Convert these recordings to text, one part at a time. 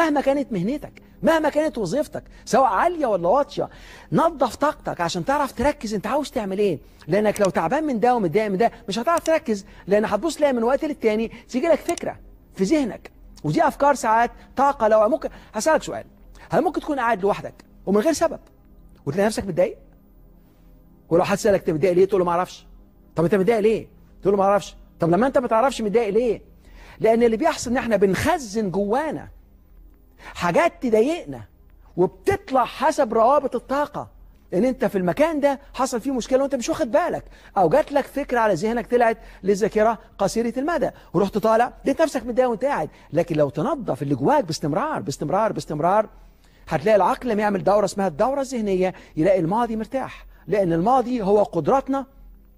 مهما كانت مهنتك مهما كانت وظيفتك سواء عالية ولا واطية نظف طاقتك عشان تعرف تركز انت عاوز تعمل ايه لانك لو تعبان من ده ومتضايق من ده مش هتعرف تركز لان هتبص تلاقي من وقت للتاني تيجي لك فكرة في ذهنك ودي افكار ساعات طاقة لو ممكن هسألك سؤال هل ممكن تكون قاعد لوحدك ومن غير سبب وتلاقي نفسك متضايق ولو حد سألك انت متضايق ليه تقول له ما اعرفش طب انت متضايق ليه تقول له ما اعرفش طب لما انت ما تعرفش متضايق ليه لان اللي بيحصل ان احنا بنخزن جوانا حاجات تضايقنا وبتطلع حسب روابط الطاقة ان انت في المكان ده حصل فيه مشكلة وانت مش واخد بالك او جات لك فكرة على ذهنك طلعت للذاكرة قصيرة المدى ورحت طالع لقيت نفسك متضايق وانت قاعد لكن لو تنظف اللي جواك باستمرار باستمرار باستمرار هتلاقي العقل لما يعمل دورة اسمها الدورة الذهنية يلاقي الماضي مرتاح لان الماضي هو قدراتنا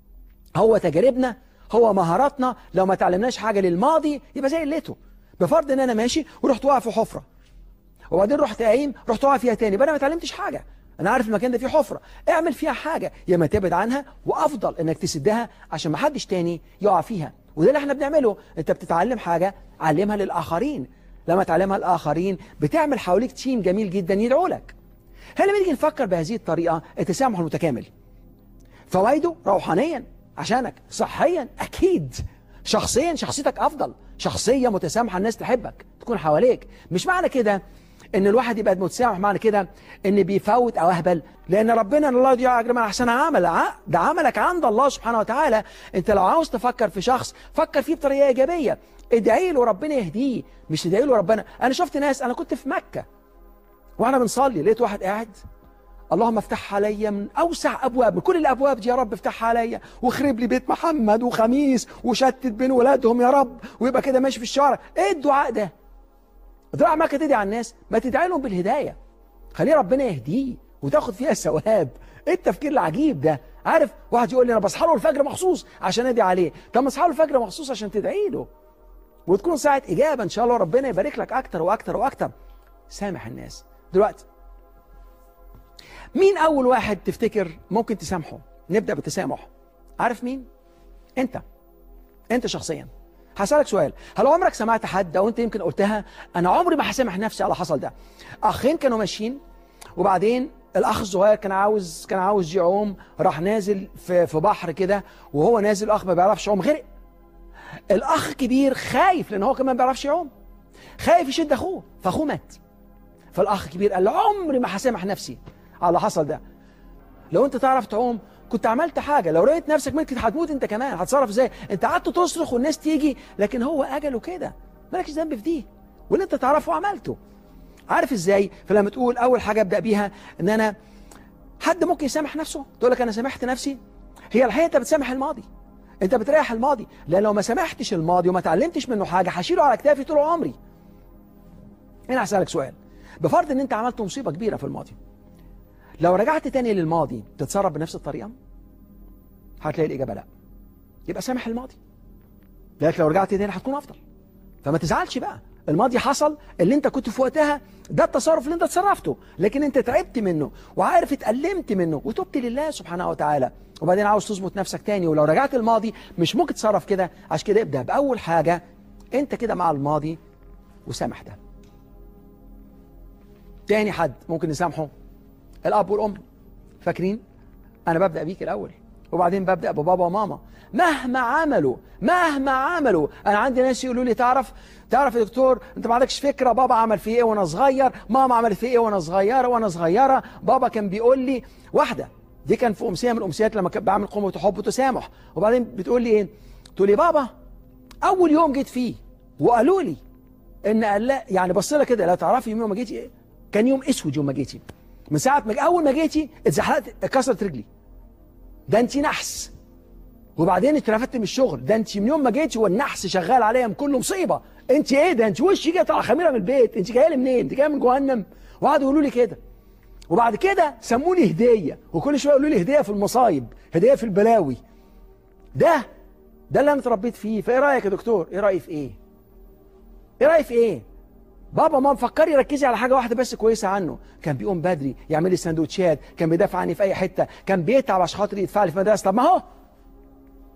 هو تجاربنا هو مهاراتنا لو ما تعلمناش حاجة للماضي يبقى زي قلته بفرض ان انا ماشي ورحت واقع في حفرة وبعدين رحت قايم رحت واقع فيها تاني بقى انا ما اتعلمتش حاجة انا عارف المكان ده فيه حفرة اعمل فيها حاجة يا اما تبعد عنها وافضل انك تسدها عشان ما حدش تاني يقع فيها وده اللي احنا بنعمله انت بتتعلم حاجة علمها للاخرين لما تعلمها الاخرين بتعمل حواليك تيم جميل جدا يدعو لك هل لما نيجي نفكر بهذه الطريقة التسامح المتكامل فوائده روحانيا عشانك صحيا اكيد شخصيا شخصيتك افضل شخصية متسامحة الناس تحبك تكون حواليك مش معنى كده ان الواحد يبقى متسامح معنى كده ان بيفوت او اهبل لان ربنا ان الله يضيع اجر من احسن عمل ده عملك عند الله سبحانه وتعالى انت لو عاوز تفكر في شخص فكر فيه بطريقه ايجابيه ادعي له ربنا يهديه مش تدعي له ربنا انا شفت ناس انا كنت في مكه وانا بنصلي لقيت واحد قاعد اللهم افتح عليا من اوسع ابواب من كل الابواب دي يا رب افتحها عليا واخرب لي بيت محمد وخميس وشتت بين ولادهم يا رب ويبقى كده ماشي في الشوارع ايه الدعاء ده دعاء ما تدعي على الناس ما تدعي لهم بالهدايه خليه ربنا يهديه وتاخد فيها الثواب ايه التفكير العجيب ده عارف واحد يقول لي انا بصحى له الفجر مخصوص عشان ادعي عليه طب ما اصحى له الفجر مخصوص عشان تدعي له وتكون ساعه اجابه ان شاء الله ربنا يبارك لك اكتر واكتر واكتر سامح الناس دلوقتي مين اول واحد تفتكر ممكن تسامحه نبدا بالتسامح عارف مين انت انت شخصيا هسألك سؤال هل عمرك سمعت حد او انت يمكن قلتها انا عمري ما هسامح نفسي على حصل ده اخين كانوا ماشيين وبعدين الاخ الصغير كان عاوز كان عاوز يعوم راح نازل في في بحر كده وهو نازل الاخ ما بيعرفش يعوم غرق الاخ الكبير خايف لان هو كمان ما بيعرفش يعوم خايف يشد اخوه فاخوه مات فالاخ الكبير قال عمري ما هسامح نفسي على اللي حصل ده لو انت تعرف تعوم كنت عملت حاجة لو لقيت نفسك ممكن هتموت انت كمان هتصرف ازاي انت قعدت تصرخ والناس تيجي لكن هو اجله كده مالكش ذنب في دي واللي انت تعرفه عملته عارف ازاي فلما تقول اول حاجة ابدأ بيها ان انا حد ممكن يسامح نفسه تقول لك انا سامحت نفسي هي الحقيقة انت بتسامح الماضي انت بتريح الماضي لان لو ما سامحتش الماضي وما اتعلمتش منه حاجة هشيله على كتافي طول عمري هنا هسألك سؤال بفرض ان انت عملت مصيبة كبيرة في الماضي لو رجعت تاني للماضي تتصرف بنفس الطريقة هتلاقي الإجابة لا يبقى سامح الماضي لكن لو رجعت تاني هتكون أفضل فما تزعلش بقى الماضي حصل اللي انت كنت في وقتها ده التصرف اللي انت تصرفته لكن انت تعبت منه وعارف اتألمت منه وتبت لله سبحانه وتعالى وبعدين عاوز تظبط نفسك تاني ولو رجعت الماضي مش ممكن تتصرف كده عشان كده ابدأ بأول حاجة انت كده مع الماضي وسامح ده تاني حد ممكن نسامحه الأب والأم فاكرين أنا ببدأ بيك الأول وبعدين ببدأ ببابا وماما مهما عملوا مهما عملوا أنا عندي ناس يقولوا لي تعرف تعرف يا دكتور أنت ما عندكش فكرة بابا عمل فيه إيه وأنا صغير ماما عملت فيه إيه وأنا صغيرة وأنا صغيرة بابا كان بيقول لي واحدة دي كان في أمسية من الأمسيات لما كنت بعمل قوة حب وتسامح وبعدين بتقول لي إيه تقول لي بابا أول يوم جيت فيه وقالوا لي إن قال لا يعني بص لها كده لا تعرفي يوم ما جيتي إيه كان يوم اسود يوم ما جيتي من ساعة ما أول ما جيتي اتزحلقت اتكسرت رجلي ده انت نحس وبعدين اترفدت من الشغل ده انت من يوم ما جيتي والنحس شغال عليا من كل مصيبة انت ايه ده انت وشي جايه طالعه خميره من البيت انت جايه لي منين انت جايه من جهنم وقعدوا يقولوا لي كده وبعد كده سموني هديه وكل شويه يقولوا لي هديه في المصايب هديه في البلاوي ده ده اللي انا اتربيت فيه فايه رايك يا دكتور ايه رايي في ايه ايه رايي في ايه بابا ماما فكري ركزي على حاجه واحده بس كويسه عنه كان بيقوم بدري يعمل لي سندوتشات كان بيدافع عني في اي حته كان بيتعب عشان خاطر يدفع لي في مدرسه طب ما هو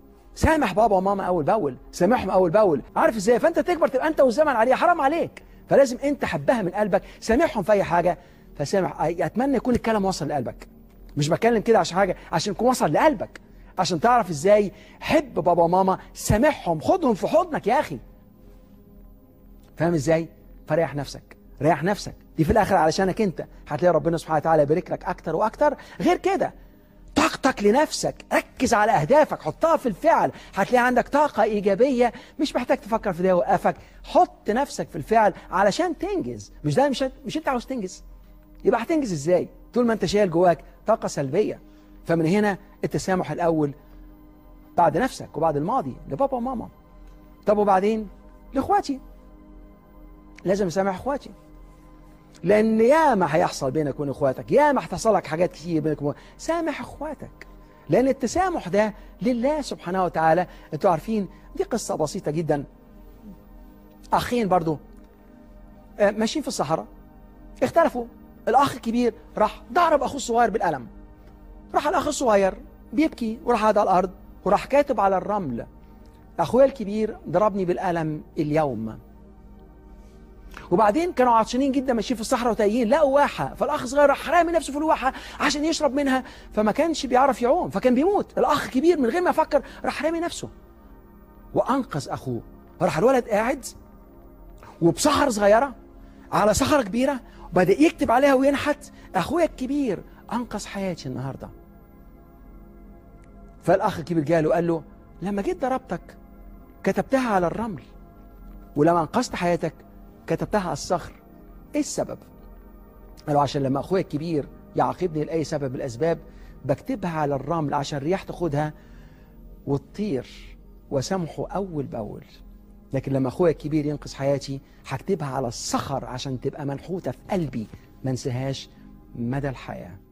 سامح بابا وماما اول باول سامحهم اول باول عارف ازاي فانت تكبر تبقى انت والزمن عليه حرام عليك فلازم انت حبها من قلبك سامحهم في اي حاجه فسامح اتمنى يكون الكلام وصل لقلبك مش بتكلم كده عشان حاجه عشان يكون وصل لقلبك عشان تعرف ازاي حب بابا وماما سامحهم خدهم في حضنك يا اخي فاهم ازاي فريح نفسك ريح نفسك دي في الاخر علشانك انت هتلاقي ربنا سبحانه وتعالى يبارك لك اكتر واكتر غير كده طاقتك لنفسك ركز على اهدافك حطها في الفعل هتلاقي عندك طاقة ايجابية مش محتاج تفكر في ده وقفك حط نفسك في الفعل علشان تنجز مش ده مش مش انت عاوز تنجز يبقى هتنجز ازاي طول ما انت شايل جواك طاقة سلبية فمن هنا التسامح الاول بعد نفسك وبعد الماضي لبابا وماما طب وبعدين لاخواتي لازم اسامح اخواتي لان ياما هيحصل بينك وبين اخواتك ياما هتحصل لك حاجات كتير بينك وبين سامح اخواتك لان التسامح ده لله سبحانه وتعالى انتوا عارفين دي قصة بسيطة جدا اخين برضو آه، ماشيين في الصحراء اختلفوا الاخ الكبير راح ضرب اخوه الصغير بالقلم راح الاخ الصغير بيبكي وراح على الارض وراح كاتب على الرمل اخويا الكبير ضربني بالقلم اليوم وبعدين كانوا عطشانين جدا ماشيين في الصحراء وتايهين لقوا واحه فالاخ الصغير راح رامي نفسه في الواحه عشان يشرب منها فما كانش بيعرف يعوم فكان بيموت الاخ كبير من غير ما يفكر راح رامي نفسه وانقذ اخوه راح الولد قاعد وبصخره صغيره على صخره كبيره وبدا يكتب عليها وينحت اخويا الكبير انقذ حياتي النهارده فالاخ الكبير جاله وقال له لما جيت ضربتك كتبتها على الرمل ولما انقذت حياتك كتبتها على الصخر ايه السبب قالوا عشان لما اخويا الكبير يعاقبني لاي سبب من الاسباب بكتبها على الرمل عشان الرياح تاخدها وتطير وسامحه اول باول لكن لما اخويا الكبير ينقذ حياتي هكتبها على الصخر عشان تبقى منحوته في قلبي ما انساهاش مدى الحياه